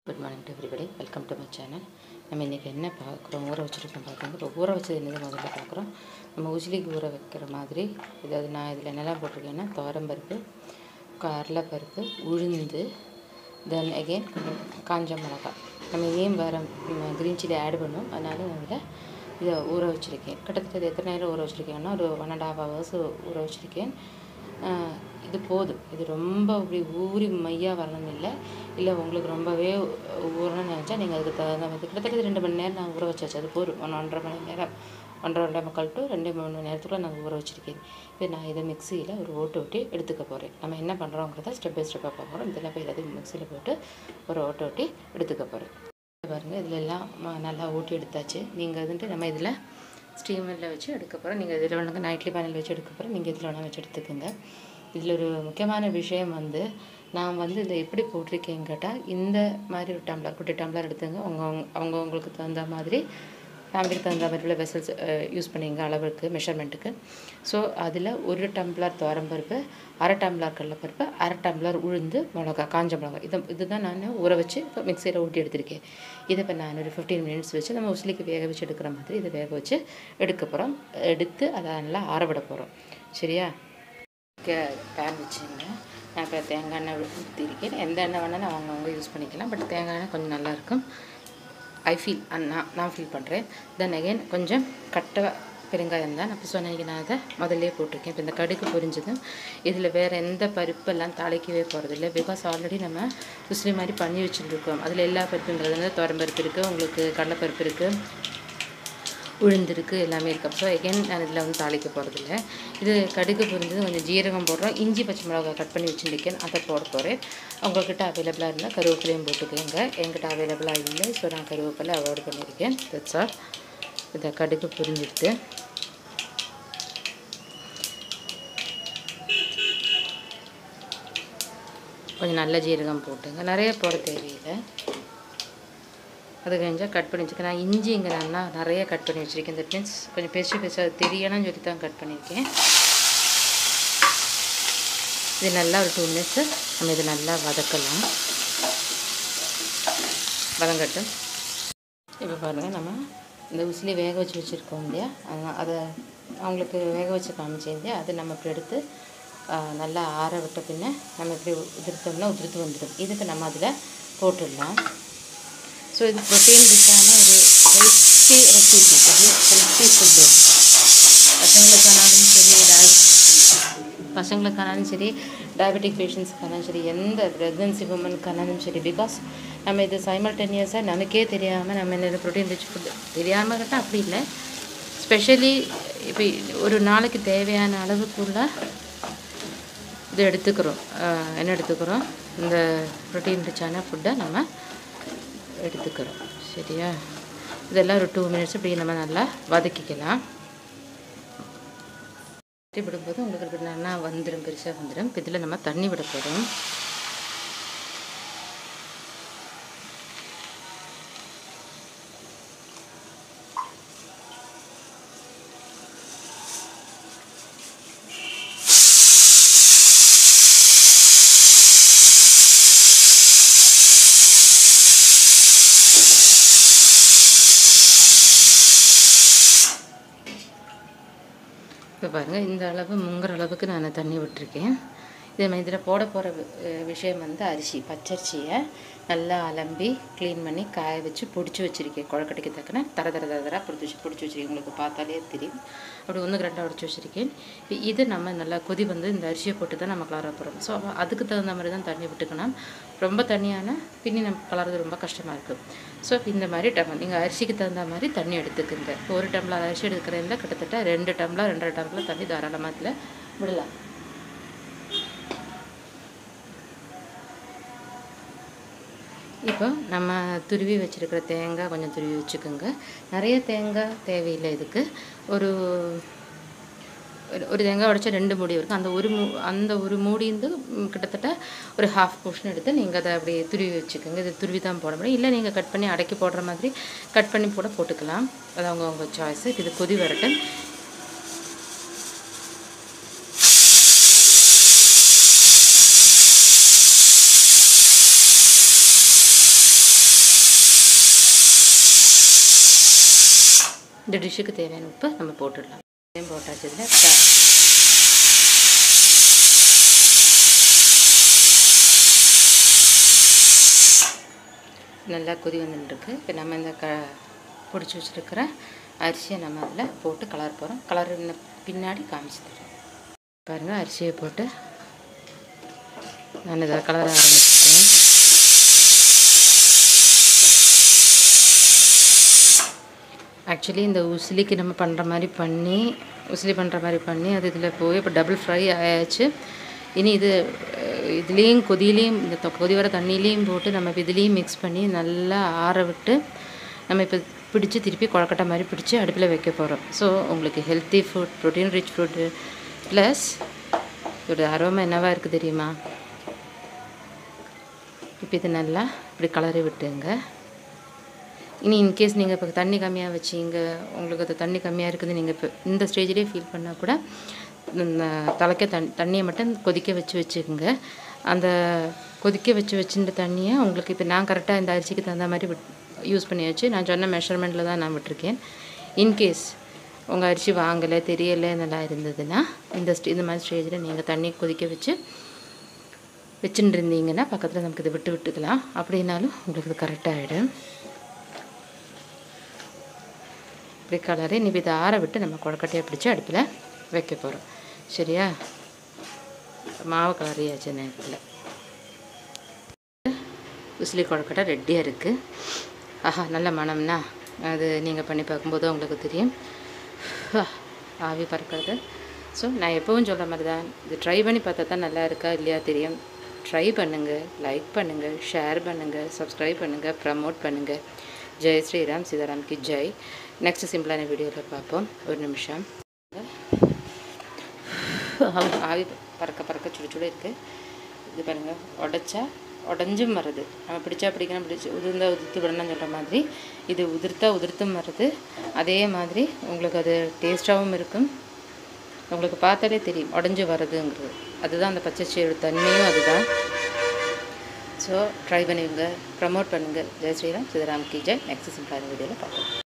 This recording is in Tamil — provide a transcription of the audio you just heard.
good morning to everybody welcome to my channel நம்ம இன்றைக்கி என்ன பார்க்குறோம் ஊற வச்சுருக்கோம் பார்க்குறோம் இப்போ ஊற வச்சது என்னது முதல்ல பார்க்குறோம் நம்ம உஜிலிக்கு ஊற வைக்கிற மாதிரி இதாவது நான் இதில் என்னெல்லாம் போட்டிருக்கேன்னா துவரம்பருப்பு கடலைப்பருப்பு உளுந்து தென் அகெயின் கொஞ்சம் காஞ்ச மிளகா நம்ம ஏன் வேறு க்ரீன் சில்லி ஆட் பண்ணோம் அதனால நான் இதில் இதை ஊற வச்சுருக்கேன் கிட்டத்தட்ட இது எத்தனை நேரம் ஊற வச்சுருக்கேன்னா ஒரு ஒன் அண்ட் ஹாஃப் ஹவர்ஸ் ஊற வச்சுருக்கேன் ஆஹ் இது போதும் இது ரொம்ப அப்படி ஊறி மையாக வரணும் இல்லை இல்லை உங்களுக்கு ரொம்பவே ஊறணும்னு நினச்சா நீங்கள் அதுக்கு தகுந்த மாதிரி கிட்டத்தட்ட ரெண்டு மணி நேரம் நான் ஊற வச்சாச்சு அது போதும் ஒன்று ஒன்றரை மணி நேரம் ஒன்றரை ஒன்றரை முக்கால் டு ரெண்டு மூணு மணி நேரத்துக்குள்ள நான் ஊற வச்சுருக்கேன் இது நான் இதை மிக்சியில் ஒரு ஓட்டு ஓட்டி எடுத்துக்க போகிறேன் நம்ம என்ன பண்ணுறோங்கிறத ஸ்டெப் பை ஸ்டெப்பாக பார்க்குறோம் இதெல்லாம் போய் எல்லாத்தையும் மிக்சியில் போட்டு ஒரு ஓட்டு ஓட்டி எடுத்துக்க போகிறேன் பாருங்கள் இதில் எல்லாம் ம- நல்லா ஊட்டி எடுத்தாச்சு நீங்கள் வந்துட்டு நம்ம இதில் ஸ்டீமரில் வச்சு எடுக்க போகிறோம் நீங்கள் இதில் வேணுங்க நான் இட்லி பேனில் வச்சு எடுக்க போகிறேன் நீங்கள் இதில் வேணால் வச்சு எடுத்துக்கோங்க இதில் ஒரு முக்கியமான விஷயம் வந்து நான் வந்து இதில் எப்படி போட்டிருக்கேன்னு கேட்டால் இந்த மாதிரி ஒரு டம்ளர் குட்டி டம்ளர் எடுத்துங்க அவங்க அவங்க அவங்களுக்கு தகுந்த மாதிரி ஃபேமிலிக்கு தகுந்த மாதிரி உள்ள வெசல்ஸ் யூஸ் பண்ணிங்க அளவுக்கு மெஷர்மெண்ட்டுக்கு ஸோ அதில் ஒரு டம்ளர் துவரம்பருப்பு அரை டம்ளர் கடலைப்பருப்பு அரை டம்ளர் உளுந்து மிளகா காஞ்ச மிளகா இதை இதுதான் நான் ஊற வச்சு இப்போ மிக்சியில் ஊட்டி எடுத்திருக்கேன் இதை இப்போ நான் ஒரு ஃபிஃப்டீன் மினிட்ஸ் வச்சு நம்ம உசிலிக்கு வேக வச்சு எடுக்கிற மாதிரி இதை வேக வச்சு எடுக்க போகிறோம் எடுத்து அதை நல்லா ஆற விட போகிறோம் சரியா பேன் வச்சுங்க நான் இப்போ தேங்காய் எண்ணெய் ஊற்றிருக்கேன் எந்த எண்ணெய் வேணாலும் அவங்கவுங்க யூஸ் பண்ணிக்கலாம் பட் தேங்காய் எண்ணெய் கொஞ்சம் நல்லாயிருக்கும் ஐ ஃபீல் நான் நான் ஃபீல் பண்ணுறேன் தென் அகைன் கொஞ்சம் கட்டை பெருங்காயம் தான் நான் இப்போ சொன்னீங்க நான் அதை முதல்லே போட்டிருக்கேன் இப்போ இந்த கடுகு பொரிஞ்சதும் இதில் வேறு எந்த பருப்பெல்லாம் தாளிக்கவே போகிறதில்ல பிகாஸ் ஆல்ரெடி நம்ம உசிலி மாதிரி பண்ணி வச்சுருக்கோம் அதில் எல்லா பருப்புங்கிறது வந்து துவரம்பருப்பு இருக்குது உங்களுக்கு கடலைப்பருப்பு இருக்குது உளுந்து இருக்குது எல்லாமே இருக்குது ஸோ எகைன் நான் இதில் வந்து தாளிக்க போகிறதில்ல இது கடுகு பொரிஞ்சது கொஞ்சம் ஜீரகம் போடுறோம் இஞ்சி பச்சை மிளகா கட் பண்ணி வச்சுருக்கேன் அதை போட போகிறேன் உங்கள்கிட்ட அவைலபிளாக இருந்தால் கருவேப்பிலையும் போட்டுக்கோங்க என்கிட்ட அவைலபிளாக இல்லை ஸோ நான் கருவேப்பிலை அவாய்ட் பண்ணியிருக்கேன் தட்ஸ் ஆல் இதை கடுகு புரிஞ்சுட்டு கொஞ்சம் நல்ல ஜீரகம் போட்டுங்க நிறைய போட தேவையில்லை அது கொஞ்சம் கட் பண்ணி வச்சுருக்கேன் நான் இஞ்சி இங்கே நல்லா நிறைய கட் பண்ணி வச்சுருக்கேன் தட் மீன்ஸ் கொஞ்சம் பெருசு பெருசாக அது தெரியணும்னு சொல்லி தான் கட் பண்ணியிருக்கேன் இது நல்லா ஒரு டூ மினிட்ஸு நம்ம இது நல்லா வதக்கலாம் வதங்கட்டும் இப்போ பாருங்கள் நம்ம இந்த உசிலி வேக வச்சு வச்சுருக்கோம் இல்லையா அது- அதை அவங்களுக்கு வேக வச்சு காமிச்சேன் இல்லையா அது நம்ம இப்படி எடுத்து ஆ, நல்லா ஆற விட்ட பின்ன நம்ம இப்படி உதிர்த்தோம்னா உதிர்த்து வந்துடும் இதுக்கு நம்ம அதில் போட்டுடலாம் ஸோ இது ப்ரோட்டீன் ரிச்சான ஒரு ஹெல்த்தி ரெசிபி அது ஹெல்த்தி ஃபுட்டு பசங்களுக்கானாலும் சரி டய- பசங்களுக்கானாலும் சரி டயபெட்டிக் பேஷண்ட்ஸ்க்கானாலும் சரி எந்த ப்ரெக்னன்சி உமனுக்கானாலும் சரி பிகாஸ் நம்ம இது சைமல்டேனியஸாக நமக்கே தெரியாமல் நம்ம என்ன ப்ரோட்டீன் ரிச் ஃபுட் தெரியாமல் கேட்டால் அப்படி இல்லை ஸ்பெஷலி இப்போ ஒரு நாளைக்கு தேவையான அளவுக்குள்ள இது எடுத்துக்கிறோம் ஆஹ் என்ன எடுத்துக்கிறோம் இந்த ப்ரோட்டீன் ரிச்சான ஃபுட்டை நம்ம எடுத்துக்கிறோம் சரியா இதெல்லாம் ஒரு டூ மினிட்ஸ் இப்படி நம்ம நல்லா வதக்கிக்கலாம் வதக்கி விடும்போது உங்களுக்கு இது நல்லா வந்துடும் பெருசாக வந்துடும் இப்போ இதில் நம்ம தண்ணி விட போகிறோம் இப்போ பாருங்கள் இந்த அளவு முங்குற அளவுக்கு நான் தண்ணி விட்டுருக்கேன் இதே மாதிரி இதில் போட போகிற விஷயம் வந்து அரிசி பச்சரிசியை நல்லா அலம்பி க்ளீன் பண்ணி காய வச்சு பிடிச்சி வச்சுருக்கேன் குழக்கட்டைக்கு தக்கன தர தர தர தர பிடிச்சி வச்சு பிடிச்சி வச்சுருக்கேன் உங்களுக்கு பார்த்தாலே தெரியும் அப்படி ஒன்று ரெண்டாக உடச்சி வச்சுருக்கேன் இப்போ இது நம்ம நல்லா கொதி வந்து இந்த அரிசியை போட்டு தான் நம்ம கலர போகிறோம் ஸோ அதுக்கு தகுந்த மாதிரி தான் தண்ணி விட்டுக்கணும் ரொம்ப தண்ணியான பின்னி நம்ம கலறது ரொம்ப கஷ்டமாக இருக்கும் ஸோ இந்த மாதிரி டம்ளர் நீங்கள் அரிசிக்கு தகுந்த மாதிரி தண்ணி எடுத்துக்குங்க இப்போ ஒரு டம்ளர் அரிசி எடுக்கிறதுல கிட்டத்தட்ட ரெண்டு டம்ளர் ரெண்டரை டம்ளர் தண்ணி தாராளமாக இதில் விடலாம் இப்போ நம்ம துருவி வச்சுருக்கிற தேங்காய் கொஞ்சம் துருவி வச்சுக்கோங்க நிறைய தேங்காய் தேவையில்லை இதுக்கு ஒரு ஒரு- ஒரு தேங்காய் உடைச்சா ரெண்டு மூடி இருக்கும் அந்த ஒரு மூ அந்த ஒரு மூடிந்து ம், கிட்டத்தட்ட ஒரு ஹாஃப் போர்ஷன் எடுத்து நீங்கள் அதை அப்படியே துருவி வச்சுக்கோங்க இது துருவி தான் போட முடியும் இல்லை நீங்கள் கட் பண்ணி அடக்கி போடுற மாதிரி கட் பண்ணி கூட போட்டுக்கலாம் அது அவங்கவுங்க சாய்ஸு இது கொதி வரட்டும் இந்த டிஷ்ஷுக்கு தேவையான உப்பு நம்ம போட்டுடலாம் இதையும் போட்டாச்சு இதில் நல்லா கொதி வந்துட்டுருக்கு இப்போ நம்ம இந்த க பிடிச்சி வச்சுருக்கிற அரிசியை நம்ம அதில் போட்டு கலர் போகிறோம் கலர் பின்னாடி காமிச்சு தரோம் பாருங்கள் அரிசியை போட்டு நான் இதை கலர ஆரம்பிச்சிட்டேன் ஆக்சுவலி இந்த உசிலிக்கு நம்ம பண்ணுற மாதிரி பண்ணி உசிலி பண்ணுற மாதிரி பண்ணி அது இதில் போய் இப்போ டபுள் ஃப்ரை ஆயாச்சு இனி இது அஹ், இதுலேயும் கொதியிலையும் இந்த தொ- கொதி வர தண்ணியிலையும் போட்டு நம்ம இப்போ இதுலேயும் மிக்ஸ் பண்ணி நல்லா ஆற விட்டு நம்ம இப்போ பிடிச்சி திருப்பி கொழக்கட்டை மாதிரி பிடிச்சி அடுப்பில் வைக்க போகிறோம் ஸோ உங்களுக்கு healthy food protein rich food plus இதோட அரோமா என்னவா இருக்குது தெரியுமா இப்போ இது நல்லா இப்படி கலரி விட்டுங்க இனி இன்கேஸ் நீங்கள் இப்போ தண்ணி கம்மியாக வச்சிங்க உங்களுக்கு அது தண்ணி கம்மியாக இருக்குது நீங்கள் இப்போ இந்த ஸ்டேஜ்லேயே ஃபீல் பண்ணால் கூட இந்த தலைக்க தண் தண்ணியை மட்டும் கொதிக்க வச்சு வச்சுக்கோங்க அந்த கொதிக்க வச்சு வச்சுட்ட தண்ணியை உங்களுக்கு இப்போ நான் கரெக்டாக இந்த அரிசிக்கு தகுந்த மாதிரி விட் யூஸ் பண்ணியாச்சு நான் சொன்ன மெஷர்மெண்ட்டில் தான் நான் விட்டுருக்கேன் இன்கேஸ் உங்கள் அரிசி வாங்கலை தெரியலை இதெல்லாம் இருந்ததுன்னா இந்த ஸ்டே இந்த மாதிரி ஸ்டேஜில் நீங்கள் தண்ணி கொதிக்க வச்சு வச்சுட்டு இருந்தீங்கன்னா பக்கத்தில் நமக்கு இதை விட்டு விட்டுக்கலாம் அப்படின்னாலும் உங்களுக்கு இது கரெக்டாகிடும் இப்படி கலரி நீ இதை ஆற விட்டு நம்ம கொழக்கட்டையை பிடிச்சி அடுப்பில் வைக்க போகிறோம் சரியா மாவு கலரியாச்சு நேரத்தில் உசிலி கொழக்கட்டை ரெடியாக இருக்குது ஆஹா நல்ல மணம்னா அது நீங்கள் பண்ணி பார்க்கும்போது உங்களுக்கு தெரியும் ஆ, ஆவி பறக்கிறது ஸோ நான் எப்பவும் சொல்கிற மாதிரி தான் இது ட்ரை பண்ணி பார்த்தா தான் நல்லா இருக்கா இல்லையா தெரியும் ட்ரை பண்ணுங்கள் லைக் பண்ணுங்கள் ஷேர் பண்ணுங்கள் சப்ஸ்கிரைப் பண்ணுங்கள் ப்ரமோட் பண்ணுங்கள் ஜெய் ஸ்ரீராம் சீதாராம் கி ஜெய் நெக்ஸ்ட் சிம்பிளான வீடியோவில் பார்ப்போம் ஒரு நிமிஷம் ஆவி- ஆவி பறக்க பறக்க சுடு சுடு இருக்குது இது பாருங்கள் உடச்சா உடஞ்சும் வருது நம்ம பிடிச்சா பிடிக்கணும் பிடிச்சி உதிர்ந்தா உதிர்த்து விடணும்னு சொல்கிற மாதிரி இது உதிர்த்தா உதிர்த்தும் வருது அதே மாதிரி உங்களுக்கு அது டேஸ்ட்டாகவும் இருக்கும் உங்களுக்கு பார்த்தாலே தெரியும் உடஞ்சி வருதுங்கிறது அதுதான் அந்த பச்சைச்சீரோட தன்மையும் அதுதான் ஸோ ட்ரை பண்ணுவீங்க ப்ரமோட் பண்ணுங்கள் ஜெய் ஸ்ரீராம் சிதராம் கி ஜெய் நெக்ஸ்ட் சிம்பிளான வீடியோவில் பார்க்கலாம்